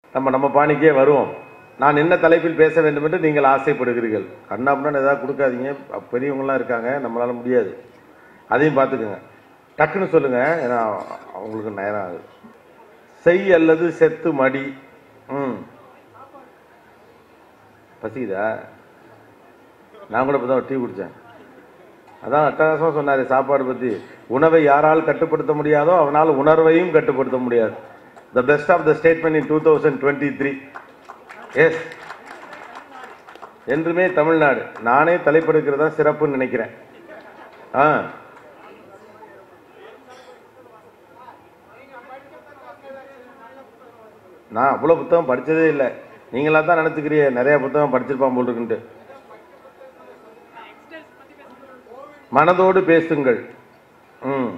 நம்ம நம்ம பாணிக்கே வருவோம் நான் என்ன தலைப்பில் பேச வேண்டும் என்று நீங்கள் ஆசைப்படுகிறீர்கள் கண்ணாப்புன்னு ஏதாவது கொடுக்காதீங்க அப்ப பெரியவங்களாம் இருக்காங்க நம்மளால முடியாது அதையும் பார்த்துக்குங்க டக்குன்னு சொல்லுங்க ஏன்னா அவங்களுக்கு நேரம் ஆகுது செய் அல்லது செத்து மடி ம் பசிக்குதா நான் கூட இப்போ தான் டீ குடித்தேன் அதான் அட்டகாசமாக சொன்னார் சாப்பாடு பற்றி உணவை யாரால் கட்டுப்படுத்த முடியாதோ அவனால் உணர்வையும் கட்டுப்படுத்த முடியாது the best of the statement in two thousand twenty three எஸ் என்றுமே தமிழ்நாடு நானே தலைப்படுகிறது தான் சிறப்புன்னு நினைக்கிறேன் ஆ நான் அவ்வளோ புத்தகம் படித்ததே இல்லை நீங்களா தான் நினச்சிக்கிறீங்க நிறைய புத்தகம் படிச்சிருப்பான் போல் இருக்குன்ட்டு மனதோடு பேசுங்கள் ம்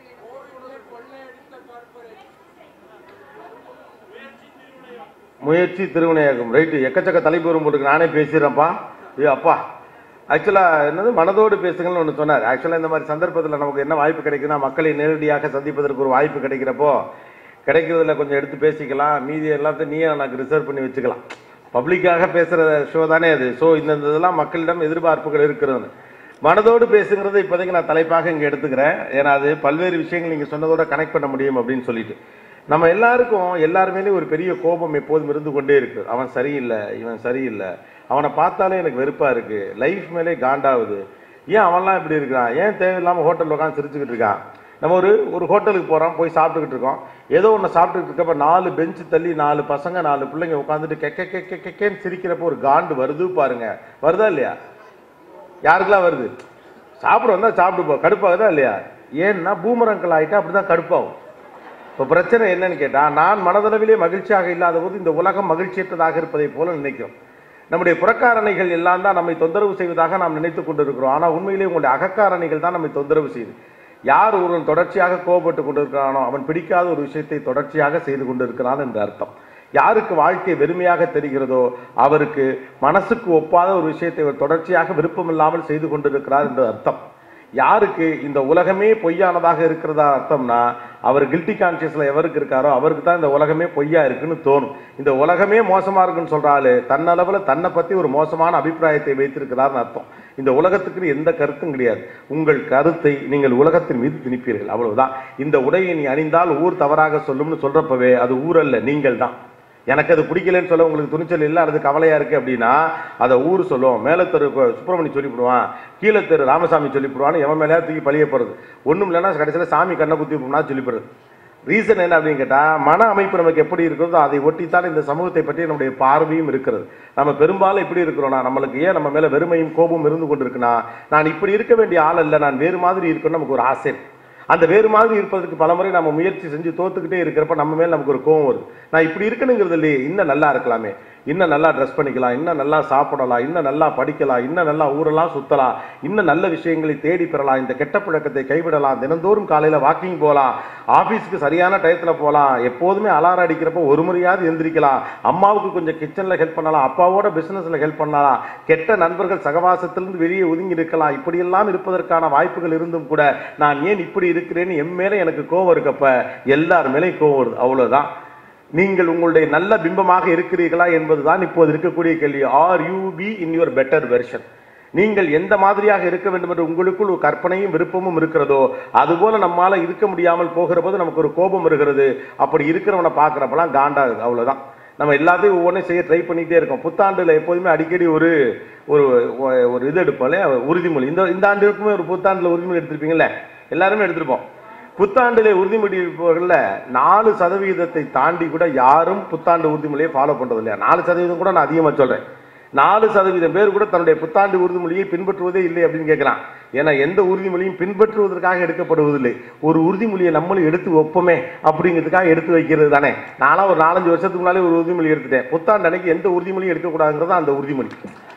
முயற்சி திருவினையாகும் ரைட்டு எக்கச்சக்க தலைப்பு வரும் போட்டுருக்கு நானே பேசிடுறேன்ப்பா ஏ அப்பா ஆக்சுவலாக என்னது மனதோடு பேசுங்கள்னு ஒன்று சொன்னார் ஆக்சுவலாக இந்த மாதிரி சந்தர்ப்பத்தில் நமக்கு என்ன வாய்ப்பு கிடைக்குதுன்னா மக்களை நேரடியாக சந்திப்பதற்கு ஒரு வாய்ப்பு கிடைக்கிறப்போ கிடைக்கிறதுல கொஞ்சம் எடுத்து பேசிக்கலாம் மீதி எல்லாத்தையும் நீயே எனக்கு ரிசர்வ் பண்ணி வச்சுக்கலாம் பப்ளிக்காக பேசுகிற ஷோ தானே அது ஸோ இந்த இந்த இதெல்லாம் மக்களிடம் எதிர்பார்ப்புகள் இருக்கிறது மனதோடு பேசுங்கிறத இப்போதைக்கு நான் தலைப்பாக இங்கே எடுத்துக்கிறேன் ஏன்னா அது பல்வேறு விஷயங்கள் நீங்கள் சொன்னதோட கனெக்ட் பண்ண முடியும் அப்படின்னு சொல்லிட்டு நம்ம எல்லாருக்கும் எல்லாருமேலே ஒரு பெரிய கோபம் எப்போதும் இருந்து கொண்டே இருக்கு அவன் சரியில்லை இவன் சரியில்லை அவனை பார்த்தாலே எனக்கு வெறுப்பா இருக்கு லைஃப் மேலே காண்டாகுது ஏன் அவன்லாம் இப்படி இருக்கிறான் ஏன் தேவையில்லாமல் ஹோட்டலில் உட்காந்து சிரிச்சுக்கிட்டு இருக்கான் நம்ம ஒரு ஒரு ஹோட்டலுக்கு போகிறோம் போய் சாப்பிட்டுக்கிட்டு இருக்கோம் ஏதோ ஒன்று சாப்பிட்டுக்கிட்டு இருக்கப்ப நாலு பெஞ்சு தள்ளி நாலு பசங்க நாலு பிள்ளைங்க உட்காந்துட்டு கெக்க கெக்க கெக்கேன்னு சிரிக்கிறப்போ ஒரு காண்டு வருது பாருங்க வருதா இல்லையா யாருக்கெல்லாம் வருது சாப்பிட வந்தா சாப்பிட்டு போ கடுப்பாகுதா இல்லையா ஏன்னா பூமரங்கள் ஆகிட்டா அப்படிதான் கடுப்பாகும் இப்போ பிரச்சனை என்னன்னு கேட்டா நான் மனதளவிலே மகிழ்ச்சியாக இல்லாத போது இந்த உலகம் மகிழ்ச்சியற்றதாக இருப்பதை போல நினைக்கும் நம்முடைய புறக்காரணிகள் எல்லாம் தான் நம்மை தொந்தரவு செய்வதாக நாம் நினைத்துக் கொண்டிருக்கிறோம் ஆனால் உண்மையிலே உங்களுடைய அகக்காரணிகள் தான் நம்மை தொந்தரவு செய்யுது யார் ஒருவன் தொடர்ச்சியாக கோபப்பட்டு கொண்டிருக்கிறானோ அவன் பிடிக்காத ஒரு விஷயத்தை தொடர்ச்சியாக செய்து கொண்டிருக்கிறான் என்று அர்த்தம் யாருக்கு வாழ்க்கை வெறுமையாக தெரிகிறதோ அவருக்கு மனசுக்கு ஒப்பாத ஒரு விஷயத்தை அவர் தொடர்ச்சியாக விருப்பமில்லாமல் செய்து கொண்டிருக்கிறார் என்று அர்த்தம் யாருக்கு இந்த உலகமே பொய்யானதாக இருக்கிறதா அர்த்தம்னா அவர் கில்ட்டி கான்சியஸ்ல எவருக்கு இருக்காரோ அவருக்கு தான் இந்த உலகமே பொய்யா இருக்குன்னு தோணும் இந்த உலகமே மோசமா இருக்குன்னு சொல்றாரு தன்னளவுல தன்னை பத்தி ஒரு மோசமான அபிப்பிராயத்தை வைத்திருக்கிறார்னு அர்த்தம் இந்த உலகத்துக்கு எந்த கருத்தும் கிடையாது உங்கள் கருத்தை நீங்கள் உலகத்தின் மீது திணிப்பீர்கள் அவ்வளவுதான் இந்த உடையை நீ அணிந்தால் ஊர் தவறாக சொல்லும்னு சொல்றப்பவே அது ஊர் அல்ல நீங்கள் தான் எனக்கு அது பிடிக்கலன்னு சொல்ல உங்களுக்கு துணிச்சல் இல்லை அல்லது கவலையா இருக்கு அப்படின்னா அதை ஊர் சொல்லும் மேல தெரு கு- சுப்பிரமணி சொல்லிவிடுவான் கீழே தெரு ராமசாமி சொல்லிவிடுவான்னு எவன் மேலேயா தூக்கி பழிய போறது ஒண்ணும் இல்லைன்னா கடைசியில் சாமி கண்ணை குத்தி விடுனா சொல்லிப்படுறது ரீசன் என்ன அப்படின்னு கேட்டா மன அமைப்பு நமக்கு எப்படி இருக்கிறதோ அதை ஒட்டித்தான் இந்த சமூகத்தை பற்றி நம்முடைய பார்வையும் இருக்கிறது நம்ம பெரும்பாலும் இப்படி இருக்கிறோம்னா நம்மளுக்கு ஏன் நம்ம மேல வெறுமையும் கோபமும் இருந்து கொண்டு இருக்குன்னா நான் இப்படி இருக்க வேண்டிய ஆள் இல்லை நான் வேறு மாதிரி இருக்கணும்னு நமக்கு ஒரு ஆசை அந்த வேறு மாதிரி இருப்பதற்கு பலமுறை நம்ம முயற்சி செஞ்சு தோத்துக்கிட்டே இருக்கிறப்ப நம்ம மேல நமக்கு ஒரு கோவம் வருது நான் இப்படி இருக்கணுங்கிறது இல்லையே இன்னும் நல்லா இருக்கலாமே இன்னும் நல்லா ட்ரெஸ் பண்ணிக்கலாம் இன்னும் நல்லா சாப்பிடலாம் இன்னும் நல்லா படிக்கலாம் இன்னும் நல்லா ஊரெல்லாம் சுத்தலாம் இன்னும் நல்ல விஷயங்களை தேடி பெறலாம் இந்த கெட்ட பழக்கத்தை கைவிடலாம் தினந்தோறும் காலையில வாக்கிங் போகலாம் ஆபீஸ்க்கு சரியான டயத்துல போகலாம் எப்போதுமே அலாரம் அடிக்கிறப்போ ஒரு முறையாவது எந்திரிக்கலாம் அம்மாவுக்கு கொஞ்சம் கிச்சன்ல ஹெல்ப் பண்ணலாம் அப்பாவோட பிசினஸ்ல ஹெல்ப் பண்ணலாம் கெட்ட நண்பர்கள் சகவாசத்திலிருந்து வெளியே ஒதுங்கி இருக்கலாம் இப்படியெல்லாம் இருப்பதற்கான வாய்ப்புகள் இருந்தும் கூட நான் ஏன் இப்படி இருக்கிறேன்னு என் மேல எனக்கு கோவம் இருக்கப்ப எல்லார் மேலேயும் கோவம் வருது அவ்வளவுதான் நீங்கள் உங்களுடைய நல்ல பிம்பமாக இருக்கிறீர்களா என்பதுதான் இப்போது இருக்கக்கூடிய கேள்வி are you being your better version நீங்கள் எந்த மாதிரியாக இருக்க வேண்டும் என்று உங்களுக்குள் ஒரு கற்பனையும் விருப்பமும் இருக்கிறதோ அதுபோல நம்மால இருக்க முடியாமல் போகிற போது நமக்கு ஒரு கோபம் வருகிறது அப்படி இருக்கிறவனை பார்க்குறப்பெல்லாம் காண்டாகுது அவ்வளவுதான் நம்ம எல்லாத்தையும் ஒவ்வொன்றும் செய்ய ட்ரை பண்ணிக்கிட்டே இருக்கோம் புத்தாண்டுல எப்போதுமே அடிக்கடி ஒரு ஒரு ஒரு இது எடுப்போம் இல்லையா உறுதிமொழி இந்த இந்த ஆண்டு இருக்குமே ஒரு புத்தாண்டுல உறுதிமொழி எடுத்திருப்பீங்கல்ல எல்லாருமே எடுத்திருப்போம் புத்தாண்டிலே உறுதிமொழி இருப்பவர்கள நாலு சதவீதத்தை தாண்டி கூட யாரும் புத்தாண்டு உறுதிமொழியை ஃபாலோ பண்றது இல்லையா நாலு சதவீதம் கூட நான் அதிகமாக சொல்றேன் நாலு சதவீதம் பேர் கூட தன்னுடைய புத்தாண்டு உறுதிமொழியை பின்பற்றுவதே இல்லை அப்படின்னு கேட்கிறான் ஏன்னா எந்த உறுதிமொழியும் பின்பற்றுவதற்காக எடுக்கப்படுவதில்லை ஒரு உறுதிமொழியை நம்மளும் எடுத்து வைப்போமே அப்படிங்கிறதுக்காக எடுத்து வைக்கிறது தானே நானும் ஒரு நாலஞ்சு வருஷத்துக்கு முன்னாலே ஒரு உறுதிமொழி எடுத்துட்டேன் புத்தாண்டு அன்னைக்கு எந்த உறுதிமொழியும் எடுக்கக்கூடாதுங்கிறது அந்த உறுதிமொழி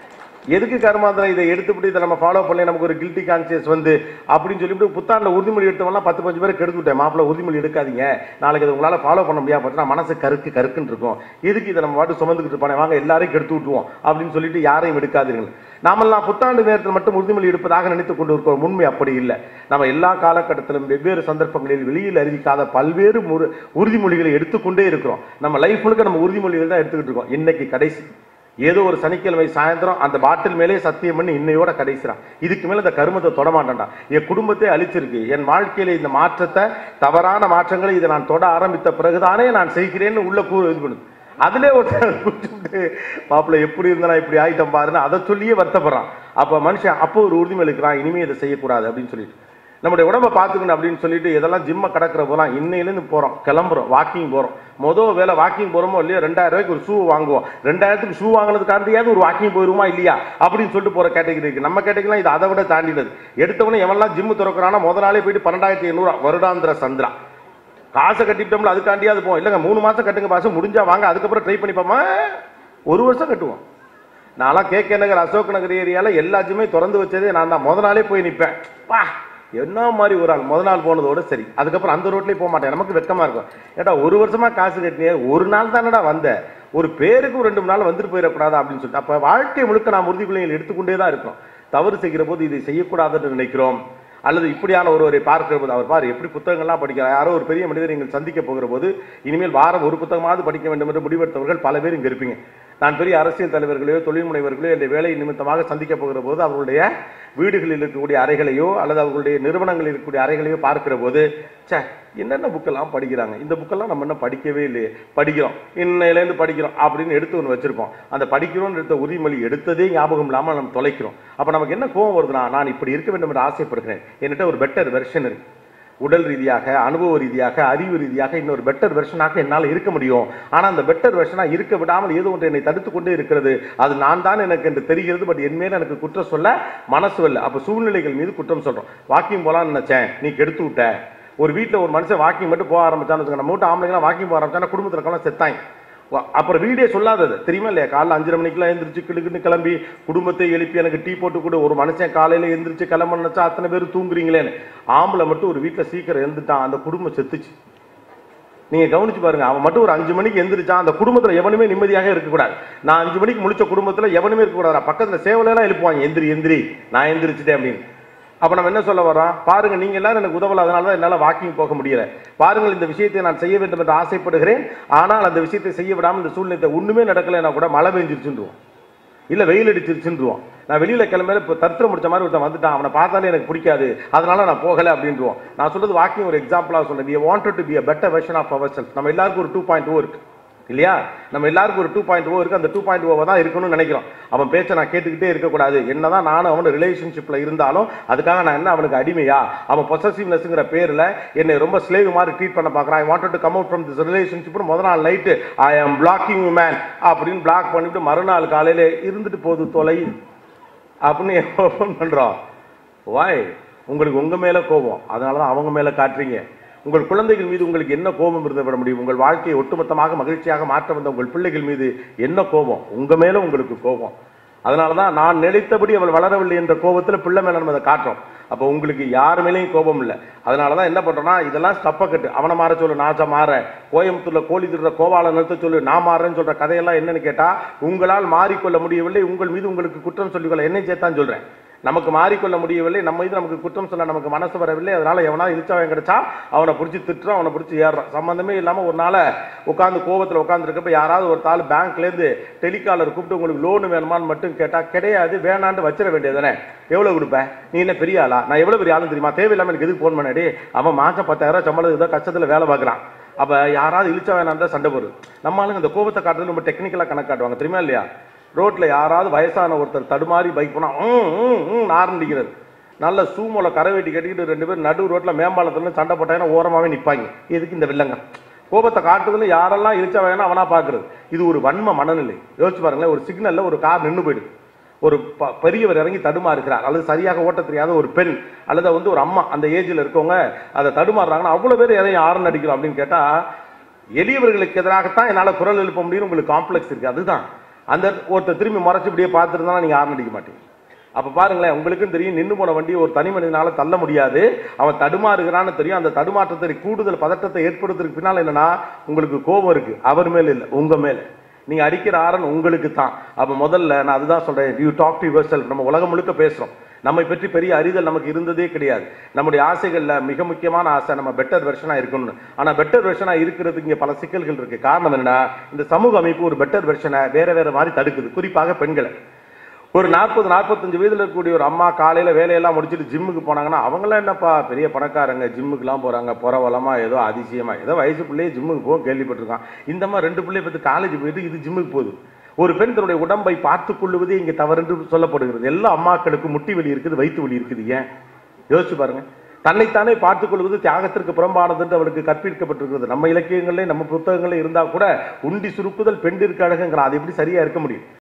எதுக்கு கர்மாந்திரம் இதை எடுத்துவிட்டு இதை நம்ம ஃபாலோ பண்ணி நமக்கு ஒரு கில்ட்டி கான்சியஸ் வந்து அப்படின்னு சொல்லிட்டு புத்தாண்டில் உறுதிமொழி எடுத்தவங்களாம் பத்து பஞ்சு பேர் கெடுத்து விட்டேன் மாப்பிள்ள உறுதிமொழி எடுக்காதீங்க நாளைக்கு இதை உங்களால் ஃபாலோ பண்ண முடியாது பார்த்தா மனசு கருக்கு கருக்குன்னு இருக்கும் எதுக்கு இதை நம்ம பாட்டு சுமந்துக்கிட்டு இருப்பானே வாங்க எல்லாரையும் கெடுத்து விட்டுருவோம் அப்படின்னு சொல்லிட்டு யாரையும் எடுக்காதீர்கள் நாமெல்லாம் புத்தாண்டு நேரத்தில் மட்டும் உறுதிமொழி எடுப்பதாக நினைத்துக் கொண்டு இருக்கிறோம் உண்மை அப்படி இல்லை நம்ம எல்லா காலகட்டத்திலும் வெவ்வேறு சந்தர்ப்பங்களில் வெளியில் அறிவிக்காத பல்வேறு முறு- உறுதிமொழிகளை எடுத்துக்கொண்டே இருக்கிறோம் நம்ம லைஃப் முழுக்க நம்ம உறுதிமொழிகள் தான் எடுத்துக்கிட்டு இருக்கோம் இன்னைக்கு கடைசி ஏதோ ஒரு சனிக்கிழமை சாயந்தரம் அந்த பாட்டில் மேலே சத்தியம் பண்ணி இன்னையோட கடைசிறான் இதுக்கு மேல இந்த கருமத்தை தொட மாட்டேன்டா என் குடும்பத்தை அழிச்சிருக்கு என் வாழ்க்கையில இந்த மாற்றத்தை தவறான மாற்றங்களை இதை நான் தொட ஆரம்பித்த பிறகுதானே நான் செய்கிறேன்னு உள்ள கூ இது பண்ணுது அதிலே ஒருத்தர் குடிச்சுட்டு மாப்பிள்ளை எப்படி இருந்தா இப்படி ஆயிட்டம் பாருன்னு அதை சொல்லியே வருத்தப்படுறான் அப்ப மனுஷன் அப்போ ஒரு உறுதிமொழி இருக்கிறான் இனிமே இதை செய்யக்கூடாது அப்படின்னு சொல்லிட்டு நம்முடைய உடம்ப பார்த்துக்கணும் அப்படின்னு சொல்லிட்டு இதெல்லாம் ஜிம்மை கடக்கிற போலாம் இன்னையிலேருந்து போகிறோம் கிளம்புறோம் வாக்கிங் போகிறோம் மொதல் வேலை வாக்கிங் போகிறோமோ இல்லையோ ரெண்டாயிரம் ரூபாய்க்கு ஒரு ஷூ வாங்குவோம் ரெண்டாயிரத்துக்கு ஷூ வாங்கினதுக்காண்டியாவது ஒரு வாக்கிங் போயிருமா இல்லையா அப்படின்னு சொல்லிட்டு போகிற கேட்டகரி இருக்கு நம்ம கேட்டகரிலாம் இது அதை விட தாண்டினது எடுத்தவொடனே எவன்லாம் ஜிம்மு திறக்கிறானா முத நாளே போயிட்டு பன்னெண்டாயிரத்தி எண்ணூறு வருடாந்திர சந்திரா காசை கட்டிட்டோம்ல அதுக்காண்டியாவது போவோம் இல்லைங்க மூணு மாசம் கட்டுங்க பாசம் முடிஞ்சா வாங்க அதுக்கப்புறம் ட்ரை பண்ணிப்போமா ஒரு வருஷம் கட்டுவோம் நான்லாம் கே கே நகர் அசோக் நகர் ஏரியால எல்லா ஜிம்மே திறந்து வச்சதே நான் தான் முத நாளே போய் நிற்பேன் பா என்ன மாதிரி ஒரு ஆள் முத நாள் போனதோட சரி அதுக்கப்புறம் அந்த ரோட்லயே போக மாட்டேன் நமக்கு வெக்கமா இருக்கும் ஏடா ஒரு வருஷமா காசு கட்டினியே ஒரு நாள் தானடா வந்த ஒரு பேருக்கு ஒரு ரெண்டு மூணு நாள் வந்துட்டு போயிடக்கூடாது அப்படின்னு சொல்லிட்டு அப்ப வாழ்க்கை முழுக்க நாம் உறுதிமொழிகள் எடுத்துக்கொண்டே தான் இருக்கோம் தவறு செய்கிற போது இதை செய்யக்கூடாதுன்னு நினைக்கிறோம் அல்லது இப்படியான ஒருவரை பார்க்கிற போது அவர் பாரு எப்படி புத்தகங்கள்லாம் படிக்கிறார் யாரோ ஒரு பெரிய மனிதரை நீங்கள் சந்திக்க போகிற போது இனிமேல் வாரம் ஒரு புத்தகமாவது படிக்க வேண்டும் என்று முடிவெடுத்தவர்கள் பல பேர் இங்கே இருப்பீங்க நான் பெரிய அரசியல் தலைவர்களையோ தொழில் முனைவர்களையோ இந்த வேலை நிமித்தமாக சந்திக்க போகிற போது அவர்களுடைய வீடுகளில் இருக்கக்கூடிய அறைகளையோ அல்லது அவர்களுடைய நிறுவனங்களில் இருக்கக்கூடிய அறைகளையோ பார்க்கிற போது ச்சே என்னென்ன புக்கெல்லாம் படிக்கிறாங்க இந்த புக்கெல்லாம் நம்ம இன்னும் படிக்கவே இல்லையே படிக்கிறோம் இன்னையிலேருந்து படிக்கிறோம் அப்படின்னு எடுத்து ஒன்று வச்சிருப்போம் அந்த படிக்கிறோம்னு எடுத்த உறுதிமொழி எடுத்ததே ஞாபகம் இல்லாமல் நம்ம தொலைக்கிறோம் அப்போ நமக்கு என்ன கோவம் வருதுன்னா நான் இப்படி இருக்க வேண்டும் என்று ஆசைப்படுகிறேன் என்கிட்ட ஒரு பெட்டர் வெர்ஷன் இருக்கு உடல் ரீதியாக அனுபவ ரீதியாக அறிவு ரீதியாக இன்னொரு பெட்டர் வெர்ஷனாக என்னால் இருக்க முடியும் ஆனால் அந்த பெட்டர் வெர்ஷனாக இருக்க விடாமல் ஏதோ ஒன்று என்னை தடுத்து கொண்டே இருக்கிறது அது நான் தான் எனக்கு என்று தெரிகிறது பட் என் மேல எனக்கு குற்றம் சொல்ல மனசு வரல அப்போ சூழ்நிலைகள் மீது குற்றம் சொல்றோம் வாக்கிங் போலாம்னு நினைச்சேன் நீ கெடுத்து விட்ட ஒரு வீட்டில் ஒரு மனுஷன் வாக்கிங் மட்டும் போக ஆரம்பிச்சான்னு வச்சுக்கோங்க நம்ம வீட்டு ஆம்பளைங்களாம் வாக்கிங் போக ஆரம்பிச்சானா குடும்பத்தில் இருக்கலாம் செத்தாங்க வா- அப்புறம் வீடே சொல்லாதது தெரியுமா இல்லையா காலைல அஞ்சரை மணிக்கெல்லாம் எந்திரிச்சு கிடுக்குன்னு கிளம்பி குடும்பத்தை எழுப்பி எனக்கு டீ போட்டு கொடு ஒரு மனுஷன் காலையில எந்திரிச்சு கிளம்ப நினைச்சா அத்தனை பேர் தூங்குறீங்களேன்னு ஆம்பளை மட்டும் ஒரு வீட்டில் சீக்கிரம் எழுந்துட்டான் அந்த குடும்பம் செத்துச்சு நீங்க கவனிச்சு பாருங்க அவன் மட்டும் ஒரு அஞ்சு மணிக்கு எந்திரிச்சான் அந்த குடும்பத்துல எவனுமே நிம்மதியாக இருக்கக்கூடாது நான் அஞ்சு மணிக்கு முழிச்ச குடும்பத்துல எவனுமே இருக்கக்கூடாது பக்கத்துல சேவல எல்லாம் எழுப்புவாங்க எந்திரி எந்திரி நான் எந்திரிச்சிட்டேன் அப்படின்னு அப்ப நம்ம என்ன சொல்ல வரோம் பாருங்க நீங்க எல்லாரும் எனக்கு உதவல அதனால தான் என்னால வாக்கிங் போக முடியல பாருங்கள் இந்த விஷயத்தை நான் செய்ய வேண்டும் என்று ஆசைப்படுகிறேன் ஆனால் அந்த விஷயத்தை செய்ய விடாமல் இந்த சூழ்நிலை ஒண்ணுமே நடக்கலைன்னா கூட மழை பெஞ்சிருச்சுருவோம் இல்ல வெயில் அடிச்சிருச்சுருவோம் நான் வெளியில கிளம்பல இப்போ தருத்திரம் முடிச்ச மாதிரி ஒருத்தன் வந்துட்டான் அவனை பார்த்தாலே எனக்கு பிடிக்காது அதனால நான் போகல அப்படின்றோம் நான் சொல்றது வாக்கிங் ஒரு எக்ஸாம்பிளா சொல்றேன் we wanted to be a better version of ourselves நம்ம எல்லாருக்கும் ஒரு டூ பாயிண்ட் ஓ இருக்கு இல்லையா நம்ம எல்லாருக்கும் ஒரு டூ பாயிண்ட் ஓ இருக்கு அந்த டூ பாயிண்ட் ஓவை தான் இருக்கணும்னு நினைக்கிறோம் அவன் பேச்சை நான் கேட்டுக்கிட்டே இருக்கக்கூடாது என்னதான் நானும் அவன் ரிலேஷன்ஷிப்ல இருந்தாலும் அதுக்காக நான் என்ன அவனுக்கு அடிமையா அவன் பொசசிவ்னஸ்ங்கிற பேர்ல என்னை ரொம்ப ஸ்லேவ் மாதிரி ட்ரீட் பண்ண பார்க்கறான் I wanted to come out from this relationship முதல் நாள் நைட்டு ஐ ஆம் பிளாக்கிங் மேன் அப்படின்னு பிளாக் பண்ணிட்டு மறுநாள் காலையில இருந்துட்டு போகுது தொலை அப்படின்னு ஓப்பன் பண்றோம் வாய் உங்களுக்கு உங்க மேல கோபம் அதனால தான் அவங்க மேல காட்டுறீங்க உங்கள் குழந்தைகள் மீது உங்களுக்கு என்ன கோபம் இருந்து விட முடியும் உங்கள் வாழ்க்கையை ஒட்டுமொத்தமாக மகிழ்ச்சியாக மாற்ற வந்த உங்கள் பிள்ளைகள் மீது என்ன கோபம் உங்க மேல உங்களுக்கு கோபம் அதனால தான் நான் நினைத்தபடி அவள் வளரவில்லை என்ற கோபத்தில் பிள்ளை மேல நம்ம அதை காட்டுறோம் அப்போ உங்களுக்கு யார் மேலேயும் கோபம் இல்லை அதனால தான் என்ன பண்றோம்னா இதெல்லாம் ஸ்டப்பக்கட்டு அவனை மாற சொல்லு நான் மாற கோயம்புத்தூர்ல கோழி திருடுற கோவால நிறுத்த சொல்லு நான் மாறேன்னு சொல்ற கதையெல்லாம் என்னன்னு கேட்டா உங்களால் மாறிக்கொள்ள முடியவில்லை உங்கள் மீது உங்களுக்கு குற்றம் சொல்லிக்கொள்ள என்னை சேர்த்தான் சொல்றேன் நமக்கு மாறிக்கொள்ள முடியவில்லை நம்ம இது நமக்கு குற்றம் சொல்ல நமக்கு மனசு வரவில்லை அதனால எவனா இழிச்சவன் கிடைச்சா அவனை பிடிச்சி திட்டுறான் அவனை பிடிச்சி ஏறுறான் சம்பந்தமே இல்லாம ஒரு நாள உட்காந்து கோவத்துல உட்காந்துருக்கப்ப யாராவது ஒரு தாள் பேங்க்ல இருந்து டெலிகாலர் கூப்பிட்டு உங்களுக்கு லோன் வேணுமான்னு மட்டும் கேட்டா கிடையாது வேணான்னு வச்சிட வேண்டியதானே எவ்வளவு கொடுப்ப நீ என்ன பெரிய ஆளா நான் எவ்வளவு பெரிய ஆளுன்னு தெரியுமா தேவையில்லாம எனக்கு எதுக்கு போன் பண்ணாடி அவன் மாசம் பத்தாயிரம் சம்பளம் ஏதோ கஷ்டத்துல வேலை பார்க்கறான் அப்ப யாராவது இழிச்சா வேணாம் தான் சண்டை போடுது நம்ம ஆளுங்க இந்த கோபத்தை காட்டுறது ரொம்ப டெக்னிக்கலா கணக்கு காட்டுவாங்க தெரியுமா இல்லையா ரோட்ல யாராவது வயசான ஒருத்தர் தடுமாறி பைக் போனா ம், ம், ம், ஆரம்பிக்கிறது நல்ல சூமோல கரை வெட்டி கட்டிக்கிட்டு ரெண்டு பேரும் நடு ரோட்ல மேம்பாலத்துல சண்டை போட்டாங்கன்னா ஓரமாவே நிப்பாங்க எதுக்கு இந்த வில்லங்க கோபத்தை காட்டுறதுல யாரெல்லாம் இழிச்சா வேணா அவனா பாக்குறது இது ஒரு வன்ம மனநிலை யோசிச்சு பாருங்களேன் ஒரு சிக்னல்ல ஒரு கார் நின்னு போயிடுது ஒரு ப- பெரியவர் இறங்கி தடுமாறுகிறார் அல்லது சரியாக ஓட்ட தெரியாத ஒரு பெண் அல்லது வந்து ஒரு அம்மா அந்த ஏஜ்ல இருக்கவங்க அதை தடுமாறுறாங்கன்னா அவ்வளவு பேர் எதையும் ஆரன் அடிக்கிறோம் அப்படின்னு கேட்டா எளியவர்களுக்கு எதிராகத்தான் என்னால குரல் எழுப்ப முடியும் உங்களுக்கு காம்ப்ளெக்ஸ் இருக்கு அதுதான் அந்த ஒருத்தர் திரும்பி முறைச்சு இப்படியே பார்த்துருந்தா நீங்க ஆரம்பிக்க அடிக்க மாட்டீங்க அப்ப பாருங்களேன் உங்களுக்கும் தெரியும் நின்னு போன வண்டியை ஒரு தனி மனிதனால தள்ள முடியாது அவன் தடுமாறுகிறான்னு தெரியும் அந்த தடுமாற்றத்தை கூடுதல் பதட்டத்தை ஏற்படுத்துறதுக்கு பின்னால் என்னன்னா உங்களுக்கு கோபம் இருக்கு அவர் மேல இல்ல உங்க மேல நீங்க அடிக்கிற ஆரன் உங்களுக்கு தான் அப்ப முதல்ல நான் அதுதான் சொல்றேன் you talk to yourself நம்ம உலகம் முழுக்க பேசுறோம் நம்மை பற்றி பெரிய அறிதல் நமக்கு இருந்ததே கிடையாது நம்முடைய ஆசைகள்ல மிக முக்கியமான ஆசை நம்ம பெட்டர் வெர்ஷனா இருக்கணும்னு ஆனா பெட்டர் வெர்ஷனா இருக்கிறதுக்கு இங்க பல சிக்கல்கள் இருக்கு காரணம் என்னன்னா இந்த சமூக அமைப்பு ஒரு பெட்டர் வெர்ஷனை வேற வேற மாதிரி தடுக்குது குறிப்பாக பெண்களை ஒரு நாற்பது நாற்பத்தஞ்சு வயதுல இருக்கக்கூடிய ஒரு அம்மா காலையில வேலையெல்லாம் முடிச்சுட்டு ஜிம்முக்கு போனாங்கன்னா அவங்களாம் என்னப்பா பெரிய பணக்காரங்க ஜிம்முக்குலாம் போறாங்க புறவலமா ஏதோ அதிசயமா ஏதோ வயசு பிள்ளையே ஜிம்முக்கு போக கேள்விப்பட்டிருக்கான் இந்த மாதிரி ரெண்டு பிள்ளை பத்தி காலேஜ் போயிட்டு இது ஜிம்முக்கு போகுது ஒரு பெண் தன்னுடைய உடம்பை பார்த்துக் கொள்வதே இங்க தவறென்று சொல்லப்படுகிறது எல்லா அம்மாக்களுக்கும் முட்டி வலி இருக்குது வயிற்று வலி இருக்குது ஏன் யோசிச்சு பாருங்க தன்னைத்தானே பார்த்துக் கொள்வது தியாகத்திற்கு புறம்பானது என்று அவளுக்கு கற்பிக்கப்பட்டிருக்கிறது நம்ம இலக்கியங்களே நம்ம புத்தகங்களே இருந்தா கூட உண்டி சுருக்குதல் பெண்டிற்கு அழகுங்கிறான் அது எப்படி சரியா இருக்க முடியும்